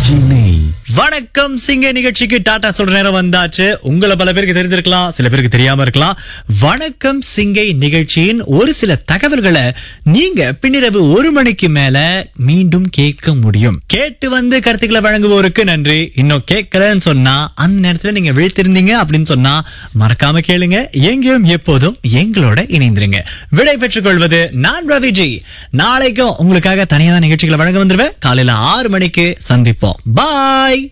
சென்னை வணக்கம் சிங்க நிகழ்ச்சிக்கு டாடா சொல்ற நேரம் வந்தாச்சு உங்களை பல பேருக்கு தெரிஞ்சிருக்கலாம் சில பேருக்கு தெரியாம இருக்கலாம் வணக்கம் சிங்கை நிகழ்ச்சியின் ஒரு சில தகவல்களை நீங்க பின்னிரவு ஒரு மணிக்கு மேல மீண்டும் கேட்க முடியும் கேட்டு வந்து கருத்துக்களை வழங்குவோருக்கு நன்றி இன்னும் கேட்கலன்னு சொன்னா அந்த நேரத்துல நீங்க விழித்திருந்தீங்க அப்படின்னு சொன்னா மறக்காம கேளுங்க எங்கேயும் எப்போதும் எங்களோட இணைந்திருங்க விடை பெற்றுக் கொள்வது நான் ரவிஜி நாளைக்கும் உங்களுக்காக தனியான நிகழ்ச்சிகளை வழங்க வந்துருவேன் காலையில ஆறு மணிக்கு சந்திப்போம் பாய்